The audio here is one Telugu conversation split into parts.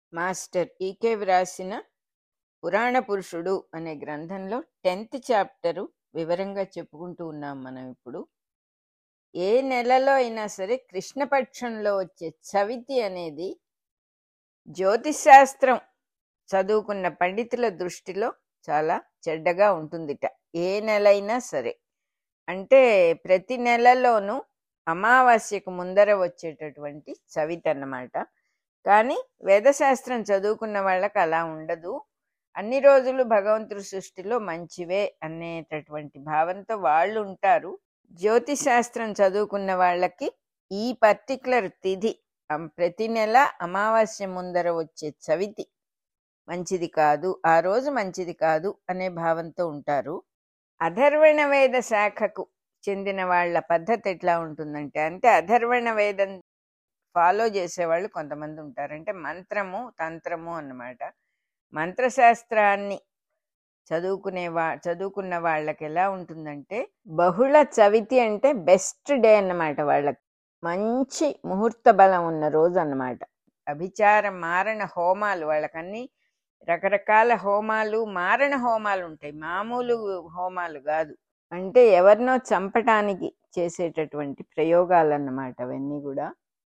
మాస్టర్ ఈకే వ్రాసిన పురాణ పురుషుడు అనే గ్రంథంలో టెన్త్ చాప్టరు వివరంగా చెప్పుకుంటూ ఉన్నాం మనం ఇప్పుడు ఏ నెలలో అయినా సరే కృష్ణపక్షంలో వచ్చే చవితి అనేది జ్యోతిశాస్త్రం చదువుకున్న పండితుల దృష్టిలో చాలా చెడ్డగా ఉంటుందిట ఏ నెల అయినా సరే అంటే ప్రతి నెలలోనూ అమావాస్యకు ముందర వచ్చేటటువంటి చవితి అన్నమాట కానీ వేదశాస్త్రం చదువుకున్న వాళ్ళకి అలా ఉండదు అన్ని రోజులు భగవంతుడి సృష్టిలో మంచివే అనేటటువంటి భావంతో వాళ్ళు ఉంటారు జ్యోతిశాస్త్రం చదువుకున్న వాళ్ళకి ఈ పర్టికులర్ తిథి అం- ప్రతి నెల అమావాస్య ముందర వచ్చే చవితి మంచిది కాదు ఆ రోజు మంచిది కాదు అనే భావంతో ఉంటారు అధర్వణ వేద శాఖకు చెందిన వాళ్ళ పద్ధతి ఎట్లా ఉంటుందంటే అంటే అధర్వణ వేదం ఫాలో చేసేవాళ్ళు కొంతమంది ఉంటారు అంటే మంత్రము తంత్రము అన్నమాట మంత్రశాస్త్రాన్ని చదువుకునే వా చదువుకున్న వాళ్ళకి ఎలా ఉంటుందంటే బహుళ చవితి అంటే బెస్ట్ డే అన్నమాట వాళ్ళకి మంచి ముహూర్త బలం ఉన్న రోజు అన్నమాట అభిచార మారణ హోమాలు వాళ్ళకన్నీ రకరకాల హోమాలు మారణ హోమాలు ఉంటాయి మామూలు హోమాలు కాదు అంటే ఎవరినో చంపటానికి చేసేటటువంటి ప్రయోగాలు అన్నమాట అవన్నీ కూడా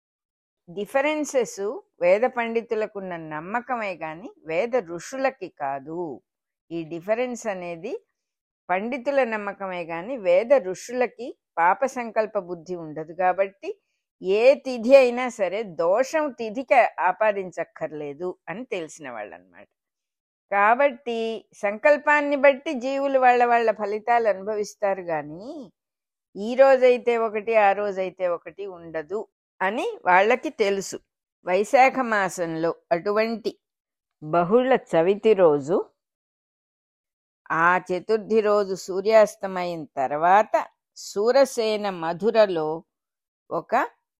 డిఫరెన్సెస్ వేద పండితులకున్న నమ్మకమే కానీ వేద ఋషులకి కాదు ఈ డిఫరెన్స్ అనేది పండితుల నమ్మకమే కానీ వేద ఋషులకి పాప సంకల్ప బుద్ధి ఉండదు కాబట్టి ఏ తిథి అయినా సరే దోషం తిథికి ఆపాదించక్కర్లేదు అని తెలిసిన వాళ్ళు అనమాట కాబట్టి సంకల్పాన్ని బట్టి జీవులు వాళ్ళ వాళ్ళ ఫలితాలు అనుభవిస్తారు కానీ ఈ రోజైతే ఒకటి ఆ రోజైతే ఒకటి ఉండదు అని వాళ్ళకి తెలుసు వైశాఖ మాసంలో అటువంటి బహుళ చవితి రోజు ఆ చతుర్థి రోజు సూర్యాస్తమయం తర్వాత సూరసేన మధురలో ఒక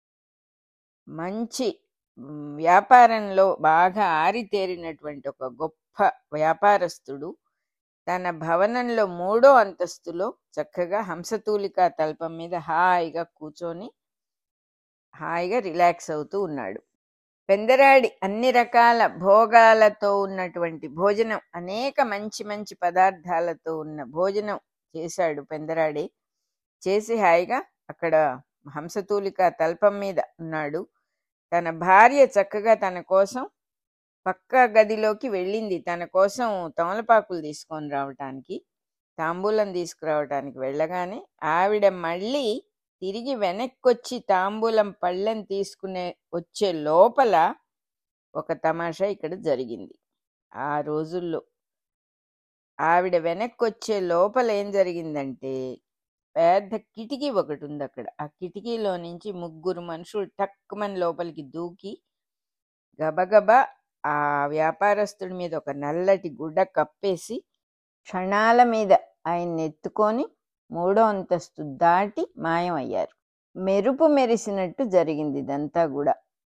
మంచి మ్, వ్యాపారంలో బాగా ఆరితేరినటువంటి ఒక గొప్ప వ్యాపారస్తుడు తన భవనంలో మూడో అంతస్తులో చక్కగా హంసతూలిక తల్పం మీద హాయిగా కూర్చొని హాయిగా రిలాక్స్ అవుతూ ఉన్నాడు పెందరాడి అన్ని రకాల భోగాలతో ఉన్నటువంటి భోజనం అనేక మంచి మంచి పదార్థాలతో ఉన్న భోజనం చేశాడు పెందరాడి చేసి హాయిగా అక్కడ హంసతూలిక తల్పం మీద ఉన్నాడు తన భార్య చక్కగా తన కోసం పక్క గదిలోకి వెళ్ళింది తన కోసం తమలపాకులు తీసుకొని రావటానికి తాంబూలం తీసుకురావటానికి వెళ్ళగానే ఆవిడ మళ్ళీ తిరిగి వెనక్కొచ్చి తాంబూలం పళ్ళెం తీసుకునే వచ్చే లోపల ఒక తమాషా ఇక్కడ జరిగింది ఆ రోజుల్లో ఆవిడ వెనక్కొచ్చే లోపల ఏం జరిగిందంటే పెద్ద కిటికీ ఒకటి ఉంది అక్కడ ఆ కిటికీలో నుంచి ముగ్గురు మనుషులు టక్కుమని లోపలికి దూకి గబగబా ఆ వ్యాపారస్తుడి మీద ఒక నల్లటి గుడ్డ కప్పేసి క్షణాల మీద ఆయన్ని ఎత్తుకొని మూడో అంతస్తు దాటి మాయమయ్యారు మెరుపు మెరిసినట్టు జరిగింది ఇదంతా కూడా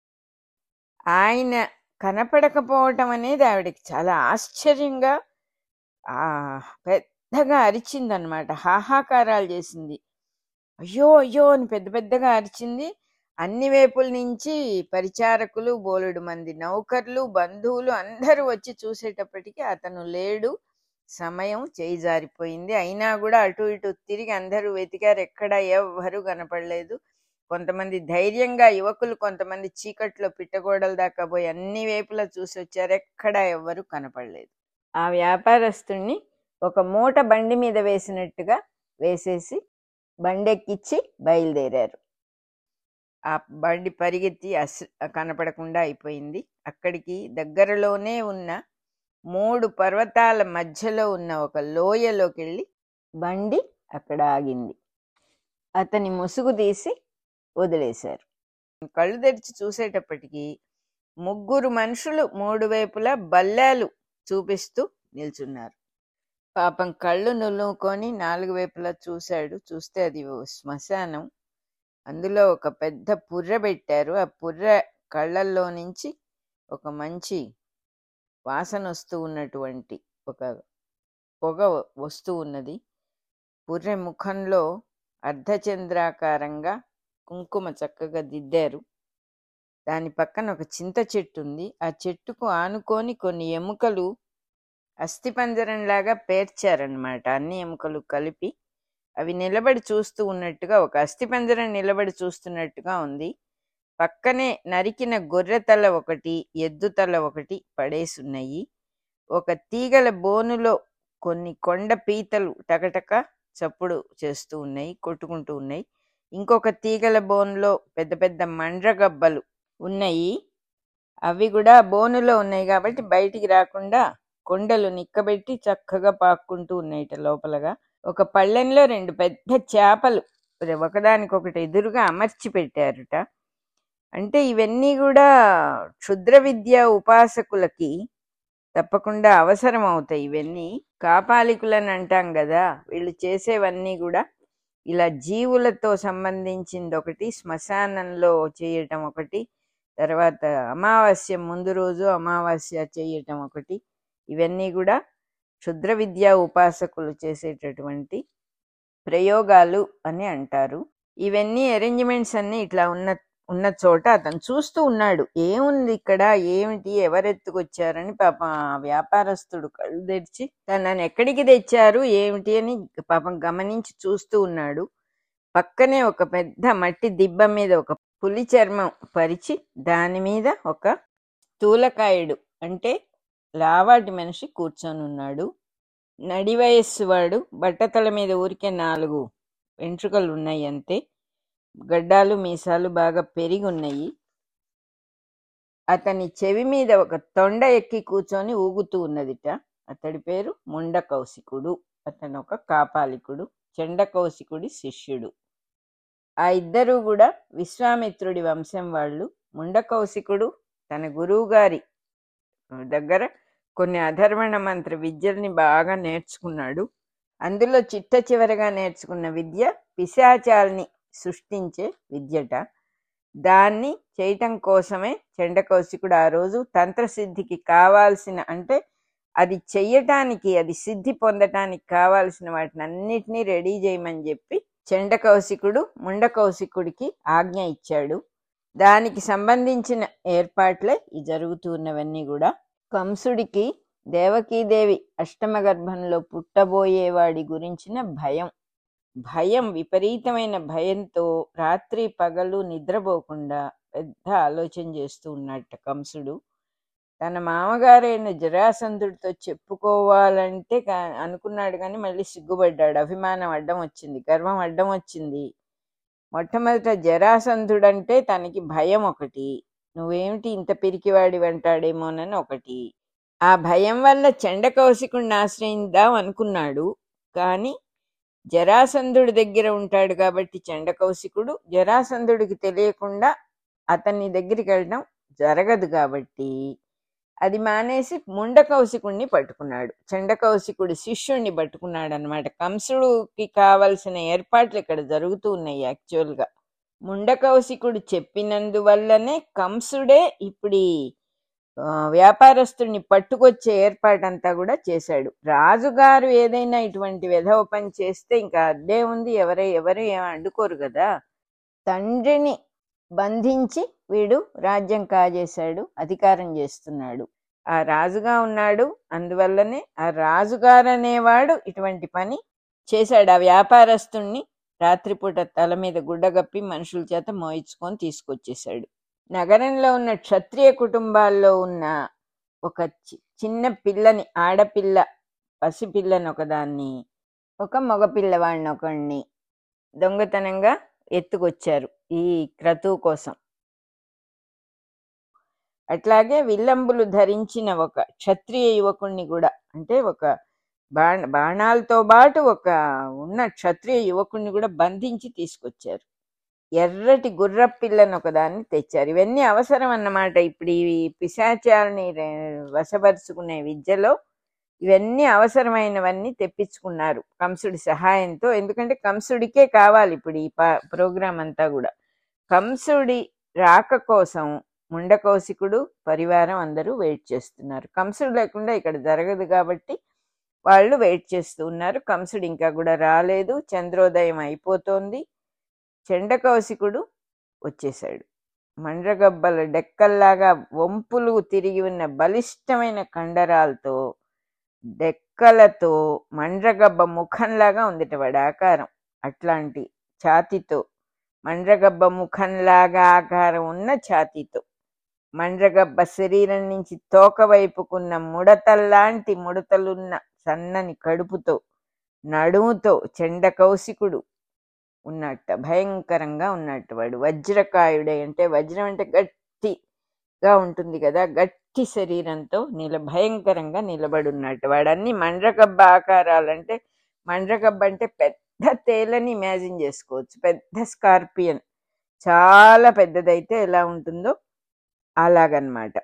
ఆయన కనపడకపోవటం అనేది ఆవిడకి చాలా ఆశ్చర్యంగా ఆ పెద్దగా అరిచిందనమాట హాహాకారాలు చేసింది అయ్యో అయ్యో అని పెద్ద పెద్దగా అరిచింది అన్ని వైపుల నుంచి పరిచారకులు బోలెడు మంది నౌకర్లు బంధువులు అందరూ వచ్చి చూసేటప్పటికి అతను లేడు సమయం చేయి జారిపోయింది అయినా కూడా అటు ఇటు తిరిగి అందరూ వెతికారు ఎక్కడ ఎవ్వరూ కనపడలేదు కొంతమంది ధైర్యంగా యువకులు కొంతమంది చీకట్లో పిట్టగోడల దాకా పోయి అన్ని వైపులా చూసి వచ్చారు ఎక్కడ ఎవ్వరూ కనపడలేదు ఆ వ్యాపారస్తుణ్ణి ఒక మూట బండి మీద వేసినట్టుగా వేసేసి బండెక్కిచ్చి బయలుదేరారు ఆ బండి పరిగెత్తి అస్ కనపడకుండా అయిపోయింది అక్కడికి దగ్గరలోనే ఉన్న మూడు పర్వతాల మధ్యలో ఉన్న ఒక లోయలోకి వెళ్ళి బండి అక్కడ ఆగింది అతని ముసుగు తీసి వదిలేశారు కళ్ళు తెరిచి చూసేటప్పటికి ముగ్గురు మనుషులు మూడు వైపులా బల్లాలు చూపిస్తూ నిల్చున్నారు పాపం కళ్ళు నులుకొని నాలుగు వైపులా చూశాడు చూస్తే అది ఓ శ్మశానం అందులో ఒక పెద్ద పుర్ర పెట్టారు ఆ పుర్ర కళ్ళల్లో నుంచి ఒక మంచి వాసన వస్తూ ఉన్నటువంటి ఒక పొగ వ- వస్తూ ఉన్నది పుర్రె ముఖంలో అర్ధచంద్రాకారంగా కుంకుమ చక్కగా దిద్దారు దాని పక్కన ఒక చింత చెట్టు ఉంది ఆ చెట్టుకు ఆనుకొని కొన్ని ఎముకలు అస్థిపంజరంలాగా పేర్చారనమాట అన్ని ఎముకలు కలిపి అవి నిలబడి చూస్తూ ఉన్నట్టుగా ఒక అస్థిపంజరం నిలబడి చూస్తున్నట్టుగా ఉంది పక్కనే నరికిన గొర్రె తల ఒకటి ఎద్దు తల ఒకటి పడేసి ఉన్నాయి ఒక తీగల బోనులో కొన్ని కొండ పీతలు టకటక చప్పుడు చేస్తూ ఉన్నాయి కొట్టుకుంటూ ఉన్నాయి ఇంకొక తీగల బోనులో పెద్ద పెద్ద మండ్రగబ్బలు ఉన్నాయి అవి కూడా బోనులో ఉన్నాయి కాబట్టి బయటికి రాకుండా కొండలు నిక్కబెట్టి చక్కగా పాక్కుంటూ ఉన్నాయిట లోపలగా ఒక పళ్ళెంలో రెండు పెద్ద చేపలు ఒకదానికొకటి ఎదురుగా అమర్చి పెట్టారుట అంటే ఇవన్నీ కూడా క్షుద్ర విద్య ఉపాసకులకి తప్పకుండా అవసరం అవుతాయి ఇవన్నీ కాపాలికులని అంటాం కదా వీళ్ళు చేసేవన్నీ కూడా ఇలా జీవులతో సంబంధించింది ఒకటి శ్మశానంలో చేయటం ఒకటి తర్వాత అమావాస్య ముందు రోజు అమావాస్య చేయటం ఒకటి ఇవన్నీ కూడా క్షుద్ర విద్యా ఉపాసకులు చేసేటటువంటి ప్రయోగాలు అని అంటారు ఇవన్నీ అరేంజ్మెంట్స్ అన్ని ఇట్లా ఉన్న ఉన్న చోట అతను చూస్తూ ఉన్నాడు ఏముంది ఇక్కడ ఏమిటి ఎవరెత్తుకొచ్చారని పాపం ఆ వ్యాపారస్తుడు కళ్ళు తెరిచి తనని ఎక్కడికి తెచ్చారు ఏమిటి అని పాపం గమనించి చూస్తూ ఉన్నాడు పక్కనే ఒక పెద్ద మట్టి దిబ్బ మీద ఒక పులి చర్మం పరిచి దాని మీద ఒక స్థూలకాయుడు అంటే లావాటి మనిషి కూర్చొని ఉన్నాడు నడి వయస్సు వాడు బట్టతల మీద ఊరికే నాలుగు వెంట్రుకలు ఉన్నాయి అంతే గడ్డాలు మీసాలు బాగా పెరిగి ఉన్నాయి అతని చెవి మీద ఒక తొండ ఎక్కి కూర్చొని ఊగుతూ ఉన్నదిట అతడి పేరు ముండ కౌశికుడు అతను ఒక కాపాలికుడు చెండ కౌశికుడి శిష్యుడు ఆ ఇద్దరు కూడా విశ్వామిత్రుడి వంశం వాళ్ళు ముండ కౌశికుడు తన గురువు గారి దగ్గర కొన్ని అధర్వణ మంత్ర విద్యల్ని బాగా నేర్చుకున్నాడు అందులో చిట్ట చివరగా నేర్చుకున్న విద్య పిశాచాల్ని సృష్టించే విద్యట దాన్ని చేయటం కోసమే చెండకౌశికుడు ఆ రోజు తంత్రసిద్ధికి కావాల్సిన అంటే అది చెయ్యటానికి అది సిద్ధి పొందటానికి కావాల్సిన వాటిని అన్నిటినీ రెడీ చేయమని చెప్పి చెండకౌశికుడు ముండకౌశికుడికి ఆజ్ఞ ఇచ్చాడు దానికి సంబంధించిన ఏర్పాట్లే ఈ జరుగుతున్నవన్నీ కూడా కంసుడికి దేవకీదేవి అష్టమ గర్భంలో పుట్టబోయేవాడి గురించిన భయం భయం విపరీతమైన భయంతో రాత్రి పగలు నిద్రపోకుండా పెద్ద ఆలోచన చేస్తూ ఉన్నట్ట కంసుడు తన మామగారైన జరాసంధుడితో చెప్పుకోవాలంటే కా- అనుకున్నాడు కానీ మళ్ళీ సిగ్గుపడ్డాడు అభిమానం అడ్డం వచ్చింది గర్వం అడ్డం వచ్చింది మొట్టమొదట జరాసంధుడంటే తనకి భయం ఒకటి నువ్వేమిటి ఇంత పిరికివాడి వెంటాడేమోనని ఒకటి ఆ భయం వల్ల చండకౌశికుడిని ఆశ్రయిద్దాం అనుకున్నాడు కానీ జరాసంధుడి దగ్గర ఉంటాడు కాబట్టి చండకౌశికుడు జరాసంధుడికి తెలియకుండా అతని దగ్గరికి వెళ్ళడం జరగదు కాబట్టి అది మానేసి ముండకౌశికుణ్ణి పట్టుకున్నాడు చండకౌశికుడి శిష్యుణ్ణి పట్టుకున్నాడు అనమాట కంసుడికి కావలసిన ఏర్పాట్లు ఇక్కడ జరుగుతూ ఉన్నాయి యాక్చువల్గా ముండకౌశికుడు చెప్పినందువల్లనే కంసుడే ఇప్పుడు ఈ, ఆ, వ్యాపారస్తుడిని పట్టుకొచ్చే ఏర్పాటంతా కూడా చేశాడు రాజుగారు ఏదైనా ఇటువంటి వెధవ పని చేస్తే ఇంకా అద్దే ఉంది ఎవరే ఎవరు ఏం అడ్డుకోరు కదా తండ్రిని బంధించి వీడు రాజ్యం కాజేశాడు అధికారం చేస్తున్నాడు ఆ రాజుగా ఉన్నాడు అందువల్లనే ఆ రాజుగారు అనేవాడు ఇటువంటి పని చేశాడు ఆ వ్యాపారస్తుణ్ణి రాత్రిపూట తల మీద గుడ్డగప్పి మనుషుల చేత మోయించుకొని తీసుకొచ్చేశాడు నగరంలో ఉన్న క్షత్రియ కుటుంబాల్లో ఉన్న ఒక చి- చిన్న పిల్లని ఆడపిల్ల పసిపిల్లని ఒకదాన్ని ఒక మగపిల్లవాడిని ఒకడిని దొంగతనంగా ఎత్తుకొచ్చారు ఈ క్రతువు కోసం అట్లాగే విల్లంబులు ధరించిన ఒక క్షత్రియ యువకుణ్ణి కూడా అంటే ఒక బాణ బాణాలతో పాటు ఒక ఉన్న క్షత్రియ యువకుణ్ణి కూడా బంధించి తీసుకొచ్చారు ఎర్రటి గుర్ర పిల్లని ఒకదాన్ని తెచ్చారు ఇవన్నీ అవసరం అన్నమాట ఇప్పుడు ఈ పిశాచాలని రె- వశపరుచుకునే విద్యలో ఇవన్నీ అవసరమైనవన్నీ తెప్పించుకున్నారు కంసుడి సహాయంతో ఎందుకంటే కంసుడికే కావాలి ఇప్పుడు ఈ ప్రోగ్రాం అంతా కూడా కంసుడి రాక కోసం ముండకౌశికుడు పరివారం అందరూ వెయిట్ చేస్తున్నారు కంసుడు లేకుండా ఇక్కడ జరగదు కాబట్టి వాళ్ళు వెయిట్ చేస్తూ ఉన్నారు కంసుడు ఇంకా కూడా రాలేదు చంద్రోదయం అయిపోతోంది చండకౌశికుడు వచ్చేసాడు మండ్రగబ్బల డెక్కల్లాగా వంపులు తిరిగి ఉన్న బలిష్టమైన కండరాలతో డెక్కలతో మండ్రగబ్బ ముఖంలాగా ఉందిట వాడి ఆకారం అట్లాంటి ఛాతితో మండ్రగబ్బ ముఖంలాగా ఆకారం ఉన్న ఛాతీతో మండ్రగబ్బ శరీరం నుంచి తోక వైపుకున్న ముడతల్లాంటి ముడతలున్న సన్నని కడుపుతో నడుముతో చెండ కౌశికుడు ఉన్నట్ట భయంకరంగా ఉన్నట్టు వాడు వజ్రకాయుడే అంటే వజ్రం అంటే గట్టిగా ఉంటుంది కదా గట్టి శరీరంతో నిల భయంకరంగా నిలబడి ఉన్నట్టు వాడు అన్ని మండ్రగబ్బ ఆకారాలంటే మండ్రగబ్బ అంటే పెద్ద తేలని ఇమాజిన్ చేసుకోవచ్చు పెద్ద స్కార్పియన్ చాలా పెద్దదైతే ఎలా ఉంటుందో అలాగనమాట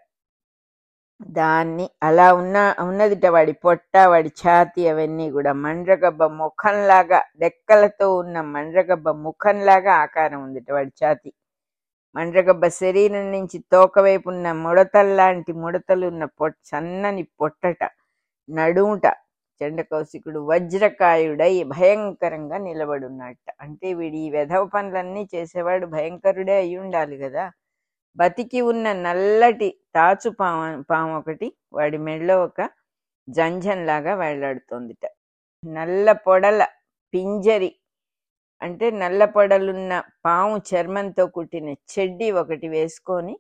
దాన్ని అలా ఉన్న ఉన్నదిట వాడి పొట్ట వాడి ఛాతి అవన్నీ కూడా మండ్రగబ్బ ముఖంలాగా డెక్కలతో ఉన్న మండ్రగబ్బ ముఖంలాగా ఆకారం ఉందిట వాడి ఛాతి మండ్రగబ్బ శరీరం నుంచి తోక వైపు ఉన్న ముడతల్లాంటి ముడతలు ఉన్న పొట్ సన్నని పొట్టట నడుముట చెండ కౌశికుడు వజ్రకాయుడై భయంకరంగా నిలబడున్నట్ట అంటే వీడి ఈ వెధవ పనులన్నీ చేసేవాడు భయంకరుడే అయి ఉండాలి కదా బతికి ఉన్న నల్లటి తాచు పాము పాము ఒకటి వాడి మెడలో ఒక జంఝంలాగా వేలాడుతోందిట నల్ల పొడల పింజరి అంటే నల్ల పొడలున్న పాము చర్మంతో కుట్టిన చెడ్డి ఒకటి వేసుకొని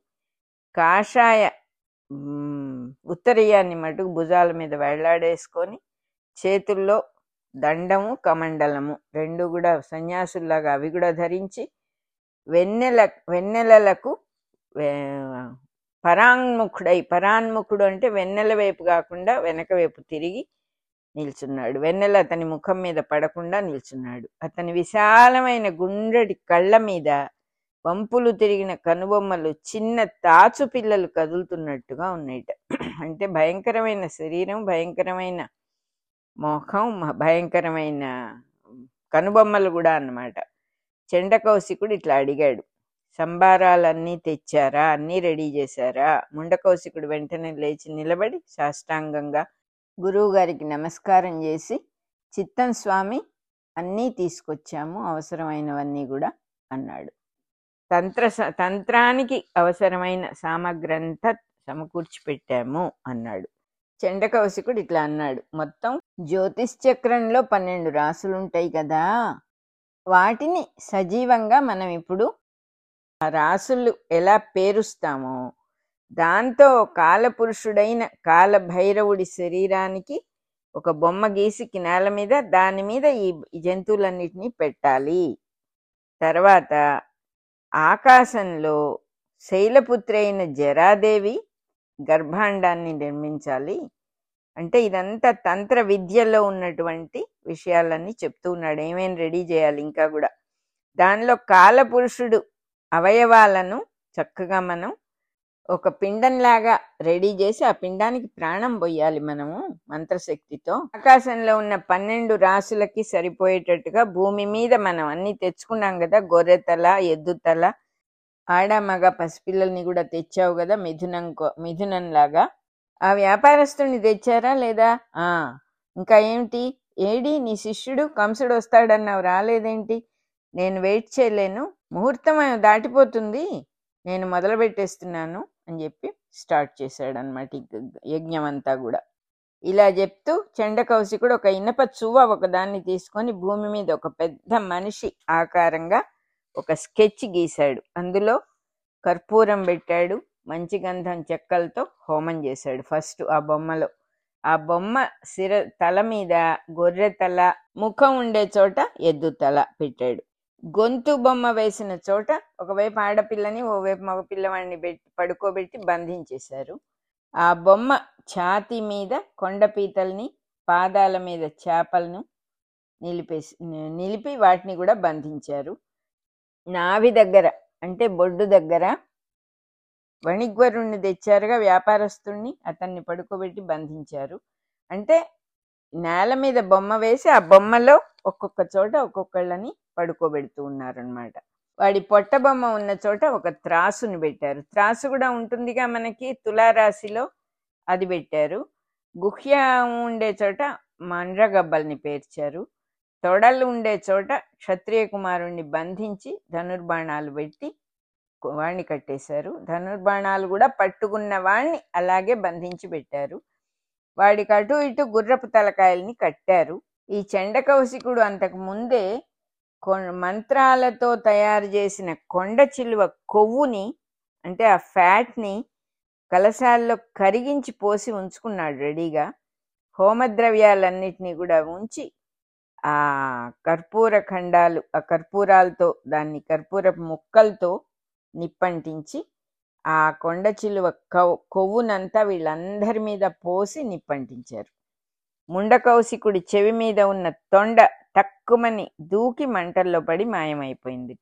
కాషాయ మ్, ఉత్తరీయాన్ని మటుకు భుజాల మీద వేలాడేసుకొని చేతుల్లో దండము కమండలము రెండు కూడా సన్యాసుల్లాగా అవి కూడా ధరించి వెన్నెల వెన్నెలలకు వే- పరాంగుఖుడై పరాన్ముఖుడు అంటే వెన్నెల వైపు కాకుండా వెనక వైపు తిరిగి నిల్చున్నాడు వెన్నెల అతని ముఖం మీద పడకుండా నిల్చున్నాడు అతని విశాలమైన గుండ్రటి కళ్ళ మీద వంపులు తిరిగిన కనుబొమ్మలు చిన్న తాచు పిల్లలు కదులుతున్నట్టుగా ఉన్నాయిట అంటే భయంకరమైన శరీరం భయంకరమైన మొఖం మ- భయంకరమైన కనుబొమ్మలు కూడా అన్నమాట చెండకౌశికుడు ఇట్లా అడిగాడు సంబారాలన్నీ తెచ్చారా అన్నీ రెడీ చేశారా ముండకౌశికుడు వెంటనే లేచి నిలబడి సాష్టాంగంగా గురువు గారికి నమస్కారం చేసి చిత్తం స్వామి అన్నీ తీసుకొచ్చాము అవసరమైనవన్నీ కూడా అన్నాడు తంత్ర స- తంత్రానికి అవసరమైన సామగ్రంతా సమకూర్చి పెట్టాము అన్నాడు చెండకౌశికుడు ఇట్లా అన్నాడు మొత్తం జ్యోతిష్ చక్రంలో పన్నెండు రాసులు ఉంటాయి కదా వాటిని సజీవంగా మనం ఇప్పుడు ఆ రాసులు ఎలా పేరుస్తామో దాంతో కాలపురుషుడైన కాలభైరవుడి శరీరానికి ఒక బొమ్మ గీసి నేల మీద దాని మీద ఈ ఈ జంతువులన్నిటినీ పెట్టాలి తర్వాత ఆకాశంలో శైలపుత్రి అయిన జరాదేవి గర్భాండాన్ని నిర్మించాలి అంటే ఇదంతా తంత్ర విద్యలో ఉన్నటువంటి విషయాలన్నీ చెప్తూ ఉన్నాడు ఏమేమి రెడీ చేయాలి ఇంకా కూడా దానిలో కాలపురుషుడు అవయవాలను చక్కగా మనం ఒక పిండంలాగా రెడీ చేసి ఆ పిండానికి ప్రాణం పోయాలి మనము మంత్రశక్తితో ఆకాశంలో ఉన్న పన్నెండు రాసులకి సరిపోయేటట్టుగా భూమి మీద మనం అన్ని తెచ్చుకున్నాం కదా గొర్రె తల ఎద్దు తల ఆడ మగ పసిపిల్లల్ని కూడా తెచ్చావు కదా మిథునం కో- మిథునం లాగా ఆ వ్యాపారస్తుని తెచ్చారా లేదా ఆ ఇంకా ఏమిటి ఏడి నీ శిష్యుడు కంసుడు వస్తాడన్నావు రాలేదేంటి నేను వెయిట్ చేయలేను ముహూర్తం దాటిపోతుంది నేను మొదలు పెట్టేస్తున్నాను అని చెప్పి స్టార్ట్ చేశాడు అనమాట యజ్ఞం అంతా కూడా ఇలా చెప్తూ చండకౌశికుడు ఒక ఇనప చువ్వ ఒక దాన్ని తీసుకొని భూమి మీద ఒక పెద్ద మనిషి ఆకారంగా ఒక స్కెచ్ గీశాడు అందులో కర్పూరం పెట్టాడు మంచి గంధం చెక్కలతో హోమం చేశాడు ఫస్ట్ ఆ బొమ్మలో ఆ బొమ్మ సిర తల మీద గొర్రె తల ముఖం ఉండే చోట ఎద్దు తల పెట్టాడు గొంతు బొమ్మ వేసిన చోట ఒకవైపు ఆడపిల్లని ఓవైపు మగ పిల్లవాడిని పెట్టి పడుకోబెట్టి బంధించేశారు ఆ బొమ్మ ఛాతి మీద కొండపీతల్ని పాదాల మీద చేపలను నిలిపేసి నిలిపి వాటిని కూడా బంధించారు నాభి దగ్గర అంటే బొడ్డు దగ్గర వణిగ్వరుణ్ణి తెచ్చారుగా వ్యాపారస్తుణ్ణి అతన్ని పడుకోబెట్టి బంధించారు అంటే నేల మీద బొమ్మ వేసి ఆ బొమ్మలో ఒక్కొక్క చోట ఒక్కొక్కళ్ళని పడుకోబెడుతూ ఉన్నారనమాట వాడి పొట్ట బొమ్మ ఉన్న చోట ఒక త్రాసుని పెట్టారు త్రాసు కూడా ఉంటుందిగా మనకి తులారాశిలో అది పెట్టారు గుహ్య ఉండే చోట మండ్రగబ్బల్ని పేర్చారు తొడలు ఉండే చోట క్షత్రియ కుమారుణ్ణి బంధించి ధనుర్బాణాలు పెట్టి వాణ్ణి కట్టేశారు ధనుర్బాణాలు కూడా పట్టుకున్న వాణ్ణి అలాగే బంధించి పెట్టారు వాడికి అటు ఇటు గుర్రపు తలకాయల్ని కట్టారు ఈ చండకౌశికుడు అంతకు ముందే కొ- మంత్రాలతో తయారు చేసిన కొండ చిలువ కొవ్వుని అంటే ఆ ఫ్యాట్ని కలశాల్లో కరిగించి పోసి ఉంచుకున్నాడు రెడీగా హోమద్రవ్యాలన్నిటినీ కూడా ఉంచి ఆ కర్పూర ఖండాలు ఆ కర్పూరాలతో దాన్ని కర్పూరపు ముక్కలతో నిప్పంటించి ఆ కొండ చిలువ కవ్ కొవ్వునంతా వీళ్ళందరి మీద పోసి నిప్పంటించారు ముండకౌశికుడి చెవి మీద ఉన్న తొండ తక్కుమని దూకి మంటల్లో పడి మాయమైపోయిందిట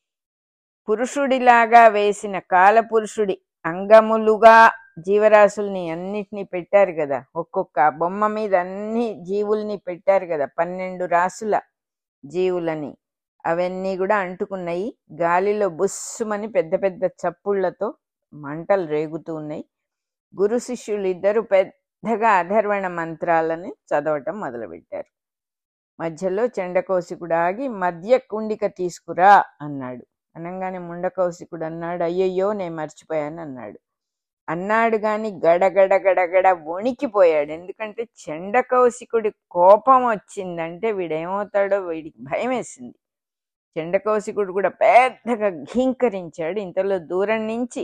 పురుషుడిలాగా వేసిన కాలపురుషుడి అంగములుగా జీవరాశుల్ని అన్నిటినీ పెట్టారు కదా ఒక్కొక్క బొమ్మ మీద అన్ని జీవుల్ని పెట్టారు కదా పన్నెండు రాసుల జీవులని అవన్నీ కూడా అంటుకున్నాయి గాలిలో బుస్సుమని పెద్ద పెద్ద చప్పుళ్లతో మంటలు రేగుతూ ఉన్నాయి గురు శిష్యులు ఇద్దరు పెద్దగా అధర్వణ మంత్రాలని చదవటం మొదలుపెట్టారు మధ్యలో చెండకౌశికుడు ఆగి మధ్య కుండిక తీసుకురా అన్నాడు అనగానే ముండకౌశికుడు అన్నాడు అయ్యయ్యో నేను మర్చిపోయాను అన్నాడు అన్నాడు గాని గడగడ గడగడ వణికిపోయాడు ఎందుకంటే చెండకౌశికుడి కోపం వచ్చిందంటే వీడేమవుతాడో వీడికి భయం వేసింది చెండకౌశికుడు కూడా పెద్దగా ఘీంకరించాడు ఇంతలో దూరం నుంచి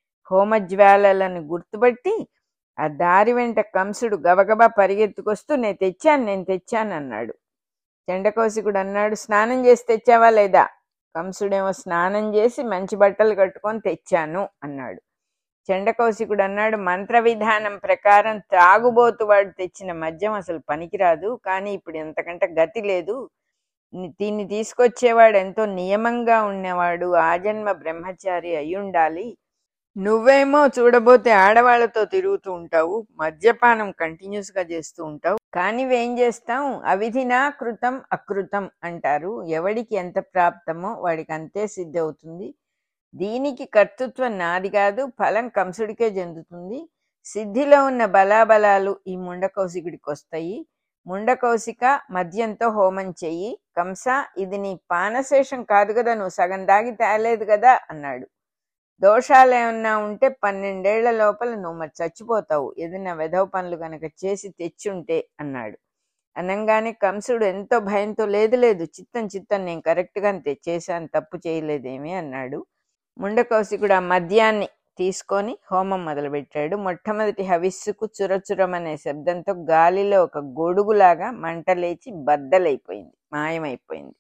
హోమజ్వాలలను గుర్తుపట్టి ఆ దారి వెంట కంసుడు గబగబా పరిగెత్తుకొస్తూ నేను తెచ్చాను నేను తెచ్చాను అన్నాడు చెండకౌశికుడు అన్నాడు స్నానం చేసి తెచ్చావా లేదా కంసుడేమో స్నానం చేసి మంచి బట్టలు కట్టుకొని తెచ్చాను అన్నాడు చెండకౌశికుడు అన్నాడు మంత్ర విధానం ప్రకారం త్రాగుబోతు వాడు తెచ్చిన మద్యం అసలు పనికిరాదు కానీ ఇప్పుడు ఎంతకంటే గతి లేదు ని- దీన్ని తీసుకొచ్చేవాడు ఎంతో నియమంగా ఉన్నవాడు ఆజన్మ బ్రహ్మచారి అయి ఉండాలి నువ్వేమో చూడబోతే ఆడవాళ్లతో తిరుగుతూ ఉంటావు మద్యపానం కంటిన్యూస్ గా చేస్తూ ఉంటావు కానీ ఏం చేస్తాం అవిధినా కృతం అకృతం అంటారు ఎవడికి ఎంత ప్రాప్తమో వాడికి అంతే సిద్ధి అవుతుంది దీనికి కర్తృత్వం నాది కాదు ఫలం కంసుడికే చెందుతుంది సిద్ధిలో ఉన్న బలాబలాలు ఈ ముండకౌశికుడికి వస్తాయి ముండకౌశిక మద్యంతో హోమం చెయ్యి కంస ఇది నీ పానశేషం కాదు కదా నువ్వు సగం దాగి తేలేదు కదా అన్నాడు దోషాలు ఏమన్నా ఉంటే పన్నెండేళ్ల లోపల నువ్వు మరి చచ్చిపోతావు ఏదైనా వెధవ పనులు కనుక చేసి తెచ్చుంటే అన్నాడు అనగానే కంసుడు ఎంతో భయంతో లేదు లేదు చిత్తం చిత్తం నేను కరెక్ట్గా చేశాను తప్పు చేయలేదేమి అన్నాడు ముండకౌశికుడు ఆ మద్యాన్ని తీసుకొని హోమం మొదలుపెట్టాడు మొట్టమొదటి హవిస్సుకు చురచురమనే శబ్దంతో గాలిలో ఒక గొడుగులాగా మంట లేచి బద్దలైపోయింది మాయమైపోయింది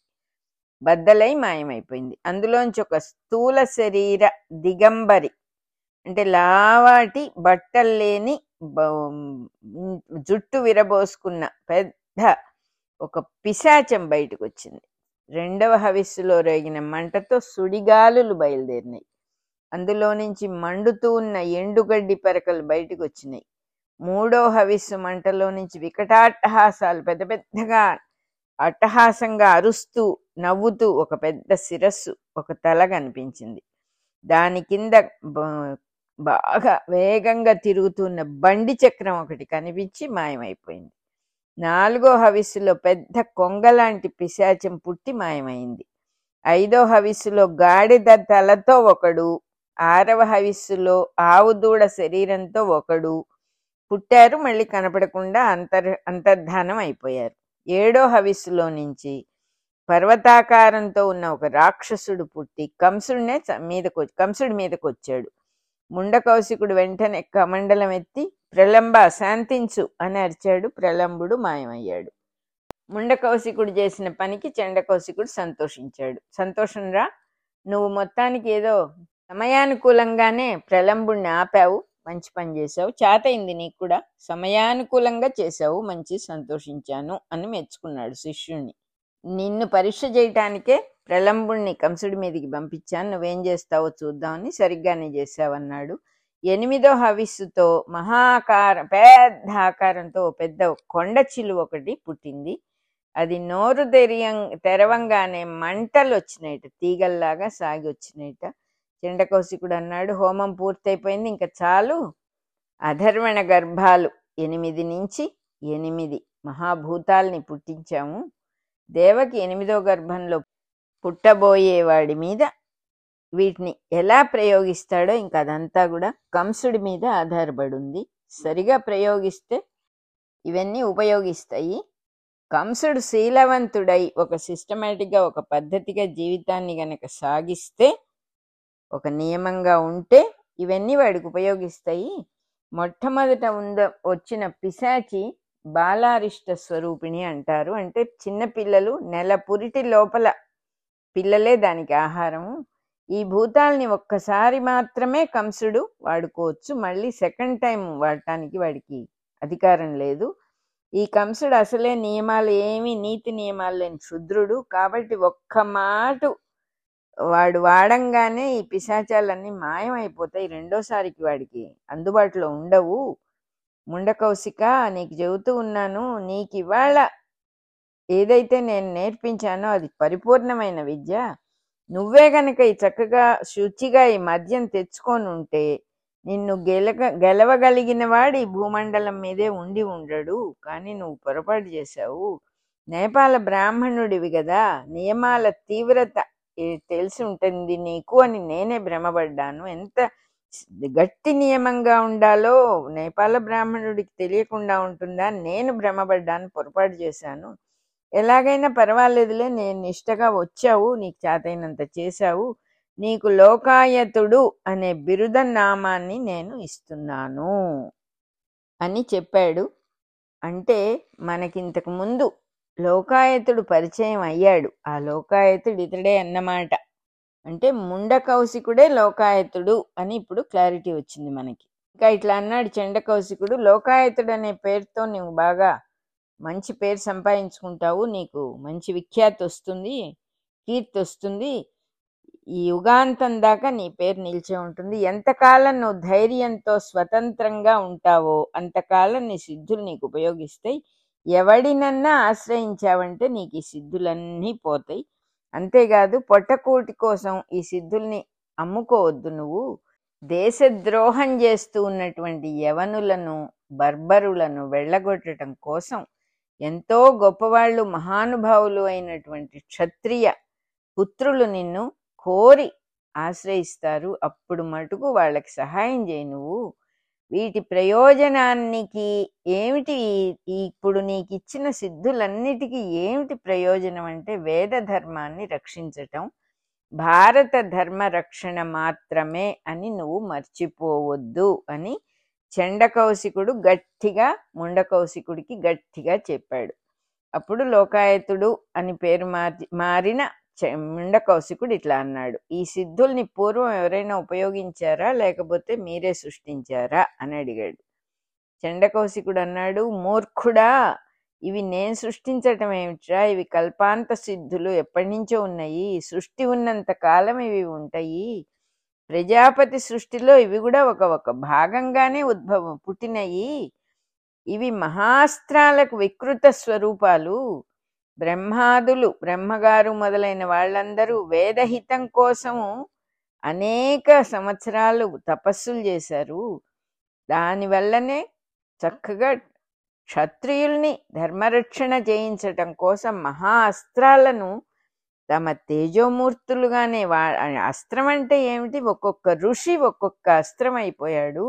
బద్దలై మాయమైపోయింది అందులోంచి ఒక స్థూల శరీర దిగంబరి అంటే లావాటి బట్టలు లేని బ- జుట్టు విరబోసుకున్న పెద్ద ఒక పిశాచం బయటకు వచ్చింది రెండవ హవిస్సులో రేగిన మంటతో సుడిగాలులు బయలుదేరినాయి అందులో నుంచి మండుతూ ఉన్న ఎండుగడ్డి పరకలు బయటకు వచ్చినాయి మూడో హవిస్సు మంటలో నుంచి వికటాట్టహాసాలు పెద్ద పెద్దగా అట్టహాసంగా అరుస్తూ నవ్వుతూ ఒక పెద్ద శిరస్సు ఒక తల కనిపించింది దాని కింద బ- బాగా వేగంగా తిరుగుతున్న బండి చక్రం ఒకటి కనిపించి మాయమైపోయింది నాలుగో హవిస్సులో పెద్ద కొంగలాంటి పిశాచం పుట్టి మాయమైంది ఐదో హవిస్సులో గాడిద తలతో ఒకడు ఆరవ హవిస్సులో ఆవు దూడ శరీరంతో ఒకడు పుట్టారు మళ్ళీ కనపడకుండా అంతర్ అంతర్ధానం అయిపోయారు ఏడో హవిస్సులో నుంచి పర్వతాకారంతో ఉన్న ఒక రాక్షసుడు పుట్టి కంసుడినే చ- మీదకు కంసుడి మీదకు వచ్చాడు ముండకౌశికుడు వెంటనే కమండలం ఎత్తి ప్రలంబ శాంతించు అని అరిచాడు ప్రలంబుడు మాయమయ్యాడు ముండకౌశికుడు చేసిన పనికి చండకౌశికుడు సంతోషించాడు సంతోషంరా నువ్వు మొత్తానికి ఏదో సమయానుకూలంగానే ప్రలంబుణ్ణి ఆపావు మంచి పని చేశావు చేతయింది నీకు కూడా సమయానుకూలంగా చేశావు మంచి సంతోషించాను అని మెచ్చుకున్నాడు శిష్యుణ్ణి నిన్ను పరీక్ష చేయటానికే ప్రలంబుణ్ణి కంసుడి మీదకి పంపించాను నువ్వేం చేస్తావో చూద్దామని సరిగ్గానే చేశావన్నాడు ఎనిమిదో హవిస్సుతో మహాకార పెద్ద ఆకారంతో ఓ పెద్ద కొండ చిలువ ఒకటి పుట్టింది అది నోరు తెరియం తెరవంగానే మంటలు వచ్చినాయిట తీగల్లాగా సాగి వచ్చినాయిట చెండకౌశికుడు అన్నాడు హోమం పూర్తయిపోయింది ఇంకా చాలు అధర్వణ గర్భాలు ఎనిమిది నుంచి ఎనిమిది మహాభూతాల్ని పుట్టించాము దేవకి ఎనిమిదో గర్భంలో పుట్టబోయేవాడి మీద వీటిని ఎలా ప్రయోగిస్తాడో ఇంకా అదంతా కూడా కంసుడి మీద ఆధారపడి ఉంది సరిగా ప్రయోగిస్తే ఇవన్నీ ఉపయోగిస్తాయి కంసుడు శీలవంతుడై ఒక సిస్టమేటిక్గా ఒక పద్ధతిగా జీవితాన్ని గనక సాగిస్తే ఒక నియమంగా ఉంటే ఇవన్నీ వాడికి ఉపయోగిస్తాయి మొట్టమొదట ఉంద వచ్చిన పిశాచి బాలారిష్ట స్వరూపిణి అంటారు అంటే చిన్న పిల్లలు నెల పురిటి లోపల పిల్లలే దానికి ఆహారము ఈ భూతాల్ని ఒక్కసారి మాత్రమే కంసుడు వాడుకోవచ్చు మళ్ళీ సెకండ్ టైం వాడటానికి వాడికి అధికారం లేదు ఈ కంసుడు అసలే నియమాలు ఏమి నీతి నియమాలు లేని శుద్రుడు కాబట్టి ఒక్క మాట వాడు వాడంగానే ఈ పిశాచాలన్నీ మాయమైపోతాయి రెండోసారికి వాడికి అందుబాటులో ఉండవు ముండకౌశిక నీకు చెబుతూ ఉన్నాను నీకు ఇవాళ ఏదైతే నేను నేర్పించానో అది పరిపూర్ణమైన విద్య నువ్వే గనక ఈ చక్కగా శుచిగా ఈ మద్యం తెచ్చుకొని ఉంటే నిన్ను గెలగ గెలవగలిగిన వాడు ఈ భూమండలం మీదే ఉండి ఉండడు కానీ నువ్వు పొరపాటు చేశావు నేపాల బ్రాహ్మణుడివి కదా నియమాల తీవ్రత ఏ- తెలిసి ఉంటుంది నీకు అని నేనే భ్రమపడ్డాను ఎంత గట్టి నియమంగా ఉండాలో నేపాల బ్రాహ్మణుడికి తెలియకుండా ఉంటుందా నేను భ్రమపడ్డాను పొరపాటు చేశాను ఎలాగైనా పర్వాలేదులే నేను నిష్టగా వచ్చావు నీకు చేతైనంత చేశావు నీకు లోకాయతుడు అనే బిరుద నామాన్ని నేను ఇస్తున్నాను అని చెప్పాడు అంటే మనకింతకు ముందు లోకాయతుడు పరిచయం అయ్యాడు ఆ లోకాయతుడు ఇతడే అన్నమాట అంటే ముండకౌశికుడే లోకాయతుడు అని ఇప్పుడు క్లారిటీ వచ్చింది మనకి ఇంకా ఇట్లా అన్నాడు చండకౌశికుడు లోకాయతుడు అనే పేరుతో నువ్వు బాగా మంచి పేరు సంపాదించుకుంటావు నీకు మంచి విఖ్యాతి వస్తుంది కీర్తి వస్తుంది ఈ యుగాంతం దాకా నీ పేరు నిలిచే ఉంటుంది ఎంతకాలం నువ్వు ధైర్యంతో స్వతంత్రంగా ఉంటావో అంతకాలం నీ సిద్ధులు నీకు ఉపయోగిస్తాయి ఎవడినన్నా ఆశ్రయించావంటే నీకు ఈ సిద్ధులన్నీ పోతాయి అంతేకాదు పొట్టకూటి కోసం ఈ సిద్ధుల్ని అమ్ముకోవద్దు నువ్వు దేశద్రోహం చేస్తూ ఉన్నటువంటి యవనులను బర్బరులను వెళ్ళగొట్టడం కోసం ఎంతో గొప్పవాళ్ళు మహానుభావులు అయినటువంటి క్షత్రియ పుత్రులు నిన్ను కోరి ఆశ్రయిస్తారు అప్పుడు మటుకు వాళ్ళకి సహాయం చేయి నువ్వు వీటి ప్రయోజనానికి ఏమిటి ఈ- ఈ ఇప్పుడు నీకు ఇచ్చిన సిద్ధులన్నిటికీ ఏమిటి ప్రయోజనం అంటే వేద ధర్మాన్ని రక్షించటం భారత ధర్మ రక్షణ మాత్రమే అని నువ్వు మర్చిపోవద్దు అని చండకౌశికుడు గట్టిగా ముండకౌశికుడికి గట్టిగా చెప్పాడు అప్పుడు లోకాయతుడు అని పేరు మార్చి మారిన చ- ముండకౌశికుడు ఇట్లా అన్నాడు ఈ సిద్ధుల్ని పూర్వం ఎవరైనా ఉపయోగించారా లేకపోతే మీరే సృష్టించారా అని అడిగాడు చండకౌశికుడు అన్నాడు మూర్ఖుడా ఇవి నేను సృష్టించటం ఏమిట్రా ఇవి కల్పాంత సిద్ధులు ఎప్పటి నుంచో ఉన్నాయి సృష్టి ఉన్నంత కాలం ఇవి ఉంటాయి ప్రజాపతి సృష్టిలో ఇవి కూడా ఒక ఒక భాగంగానే ఉద్భవం పుట్టినయి ఇవి మహాస్త్రాలకు వికృత స్వరూపాలు బ్రహ్మాదులు బ్రహ్మగారు మొదలైన వాళ్ళందరూ వేదహితం కోసము అనేక సంవత్సరాలు తపస్సులు చేశారు దానివల్లనే చక్కగా క్షత్రియుల్ని ధర్మరక్షణ చేయించటం కోసం మహా అస్త్రాలను తమ తేజోమూర్తులుగానే వా అస్త్రం అంటే ఏమిటి ఒక్కొక్క ఋషి ఒక్కొక్క అస్త్రం అయిపోయాడు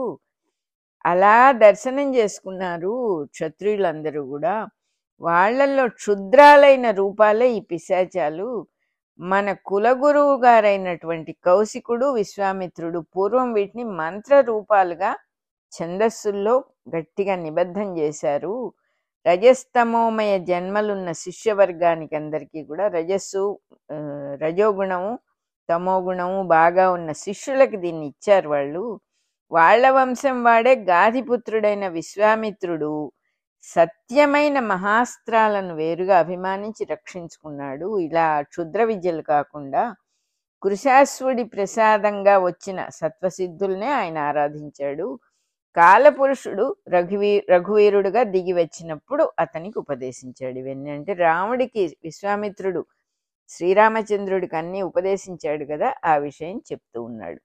అలా దర్శనం చేసుకున్నారు క్షత్రియులందరూ కూడా వాళ్ళల్లో క్షుద్రాలైన రూపాలే ఈ పిశాచాలు మన కులగురువు గారైనటువంటి కౌశికుడు విశ్వామిత్రుడు పూర్వం వీటిని మంత్ర రూపాలుగా ఛందస్సుల్లో గట్టిగా నిబద్ధం చేశారు రజస్తమోమయ జన్మలున్న శిష్యవర్గానికి అందరికీ కూడా రజస్సు ఆ, రజోగుణము తమోగుణము బాగా ఉన్న శిష్యులకి దీన్ని ఇచ్చారు వాళ్ళు వాళ్ళ వంశం వాడే గాధిపుత్రుడైన విశ్వామిత్రుడు సత్యమైన మహాస్త్రాలను వేరుగా అభిమానించి రక్షించుకున్నాడు ఇలా క్షుద్ర విద్యలు కాకుండా కృశాశ్వుడి ప్రసాదంగా వచ్చిన సత్వసిద్ధుల్నే ఆయన ఆరాధించాడు కాలపురుషుడు రఘువీ రఘువీరుడుగా దిగి వచ్చినప్పుడు అతనికి ఉపదేశించాడు ఇవన్నీ అంటే రాముడికి విశ్వామిత్రుడు శ్రీరామచంద్రుడికి అన్నీ ఉపదేశించాడు కదా ఆ విషయం చెప్తూ ఉన్నాడు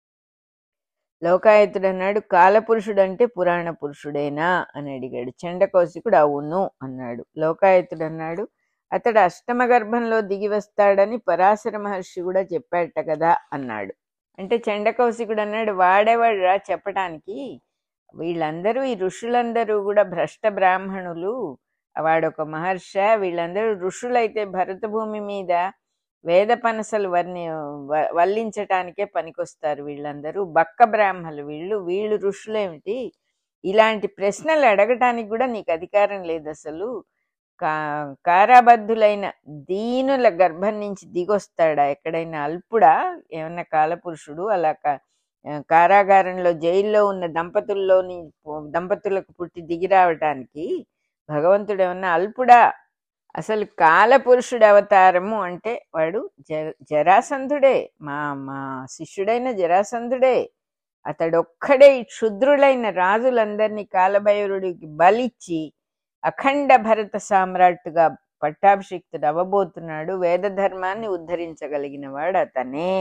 లోకాయతుడు అన్నాడు కాలపురుషుడు అంటే పురాణ పురుషుడేనా అని అడిగాడు చండకౌశికుడు అవును అన్నాడు లోకాయతుడు అన్నాడు అతడు అష్టమ గర్భంలో దిగి వస్తాడని పరాశర మహర్షి కూడా చెప్పాడట కదా అన్నాడు అంటే చండకౌశికుడు అన్నాడు వాడేవాడురా చెప్పటానికి వీళ్ళందరూ ఈ ఋషులందరూ కూడా భ్రష్ట బ్రాహ్మణులు వాడొక మహర్ష వీళ్ళందరూ ఋషులైతే భరత భూమి మీద వేద పనసలు వర్ణి వ- వల్లించటానికే పనికొస్తారు వీళ్ళందరూ బక్క బ్రాహ్మణులు వీళ్ళు వీళ్ళు ఋషులేమిటి ఇలాంటి ప్రశ్నలు అడగటానికి కూడా నీకు అధికారం లేదు అసలు కా కారాబద్ధులైన దీనుల గర్భం నుంచి దిగొస్తాడా ఎక్కడైనా అల్పుడా ఏమన్నా కాలపురుషుడు అలా కా- ఆ, కారాగారంలో జైల్లో ఉన్న దంపతుల్లోని దంపతులకు పుట్టి దిగి రావటానికి భగవంతుడు ఏమన్నా అల్పుడా అసలు కాలపురుషుడు అవతారము అంటే వాడు జ జరాసంధుడే మా మా శిష్యుడైన జరాసంధుడే అతడొక్కడే ఈ క్షుద్రులైన రాజులందరినీ కాలభైరుడికి బలిచ్చి అఖండ భరత సామ్రాట్టుగా పట్టాభిషిక్తుడు అవ్వబోతున్నాడు వేద ధర్మాన్ని ఉద్ధరించగలిగిన వాడు అతనే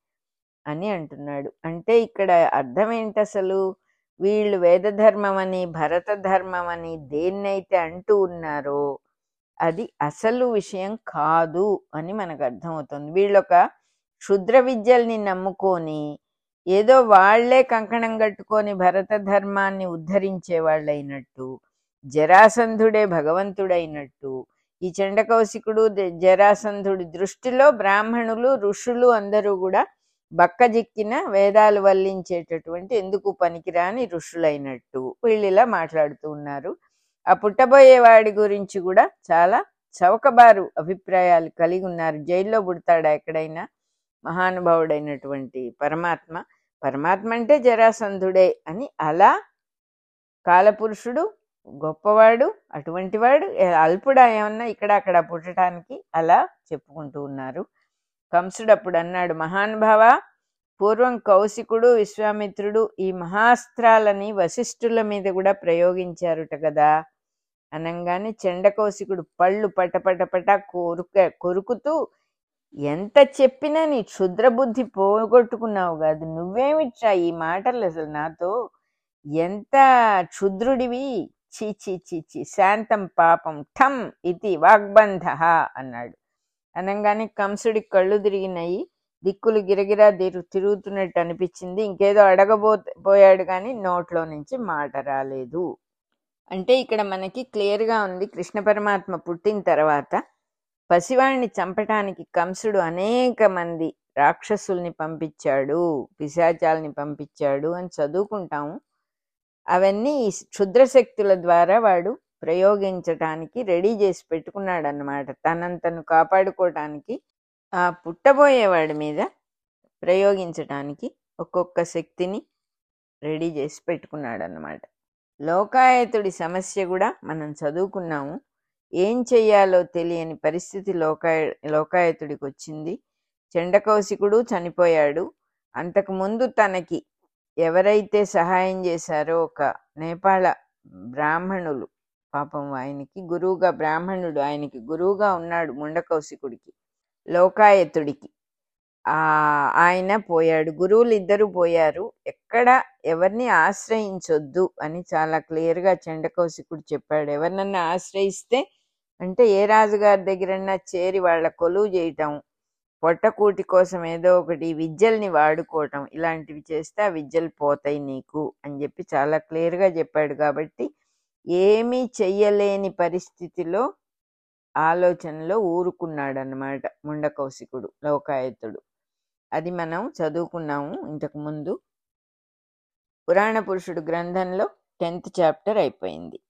అని అంటున్నాడు అంటే ఇక్కడ అర్థం ఏంటి అసలు వీళ్ళు వేద ధర్మం అని భరత ధర్మం అని దేన్నైతే అంటూ ఉన్నారో అది అసలు విషయం కాదు అని మనకు అర్థమవుతుంది వీళ్ళొక క్షుద్ర విద్యల్ని నమ్ముకొని ఏదో వాళ్లే కంకణం కట్టుకొని భరత ధర్మాన్ని ఉద్ధరించే వాళ్ళైనట్టు జరాసంధుడే భగవంతుడైనట్టు ఈ చండకౌశికుడు ద- జరాసంధుడి దృష్టిలో బ్రాహ్మణులు ఋషులు అందరూ కూడా బక్కజిక్కిన వేదాలు వల్లించేటటువంటి ఎందుకు పనికిరాని ఋషులైనట్టు వీళ్ళు ఇలా మాట్లాడుతూ ఉన్నారు ఆ పుట్టబోయే వాడి గురించి కూడా చాలా చౌకబారు అభిప్రాయాలు కలిగి ఉన్నారు జైల్లో పుడతాడా ఎక్కడైనా మహానుభావుడైనటువంటి పరమాత్మ పరమాత్మ అంటే జరాసంధుడే అని అలా కాలపురుషుడు గొప్పవాడు అటువంటి వాడు ఏ- అల్పుడా ఏమన్నా ఇక్కడ అక్కడ పుట్టడానికి అలా చెప్పుకుంటూ ఉన్నారు కంసుడు అప్పుడు అన్నాడు మహానుభావ పూర్వం కౌశికుడు విశ్వామిత్రుడు ఈ మహాస్త్రాలని వశిష్ఠుల మీద కూడా ప్రయోగించారుట కదా అనంగానే చండకౌశికుడు పళ్ళు పటపటపట కొరుక కొరుకుతూ ఎంత చెప్పినా నీ క్షుద్ర బుద్ధి పోగొట్టుకున్నావు కాదు నువ్వేమిట్రా ఈ మాటలు అసలు నాతో ఎంత క్షుద్రుడివి చీ చీ చీ చీ శాంతం పాపం ఠం ఇది వాగ్బంధ అన్నాడు అనగానే కంసుడి కళ్ళు తిరిగినాయి దిక్కులు గిరగిరా తిరు తిరుగుతున్నట్టు అనిపించింది ఇంకేదో అడగబో పోయాడు కానీ నోట్లో నుంచి మాట రాలేదు అంటే ఇక్కడ మనకి క్లియర్గా ఉంది కృష్ణ పరమాత్మ పుట్టిన తర్వాత పసివాణ్ణి చంపటానికి కంసుడు అనేక మంది రాక్షసుల్ని పంపించాడు పిశాచాల్ని పంపించాడు అని చదువుకుంటాము అవన్నీ ఈ క్షుద్ర శక్తుల ద్వారా వాడు ప్రయోగించటానికి రెడీ చేసి పెట్టుకున్నాడు అన్నమాట తనంతను కాపాడుకోవటానికి ఆ పుట్టబోయేవాడి మీద ప్రయోగించటానికి ఒక్కొక్క శక్తిని రెడీ చేసి పెట్టుకున్నాడు అన్నమాట లోకాయతుడి సమస్య కూడా మనం చదువుకున్నాము ఏం చెయ్యాలో తెలియని పరిస్థితి లోకాయ లోకాయతుడికి వచ్చింది చండకౌశికుడు చనిపోయాడు అంతకుముందు తనకి ఎవరైతే సహాయం చేశారో ఒక నేపాళ బ్రాహ్మణులు పాపం ఆయనకి గురువుగా బ్రాహ్మణుడు ఆయనకి గురువుగా ఉన్నాడు ముండకౌశికుడికి లోకాయతుడికి ఆ ఆయన పోయాడు గురువులు ఇద్దరు పోయారు ఎక్కడ ఎవరిని ఆశ్రయించొద్దు అని చాలా క్లియర్గా చండకౌశికుడు చెప్పాడు ఎవరినన్నా ఆశ్రయిస్తే అంటే ఏ రాజుగారి దగ్గరన్నా చేరి వాళ్ళ కొలువు చేయటం పొట్టకూటి కోసం ఏదో ఒకటి విద్యల్ని వాడుకోవటం ఇలాంటివి చేస్తే ఆ విద్యలు పోతాయి నీకు అని చెప్పి చాలా క్లియర్గా చెప్పాడు కాబట్టి ఏమీ చెయ్యలేని పరిస్థితిలో ఆలోచనలో ఊరుకున్నాడు అన్నమాట ముండకౌశికుడు లోకాయతుడు అది మనం చదువుకున్నాము ఇంతకు ముందు పురాణ పురుషుడు గ్రంథంలో టెన్త్ చాప్టర్ అయిపోయింది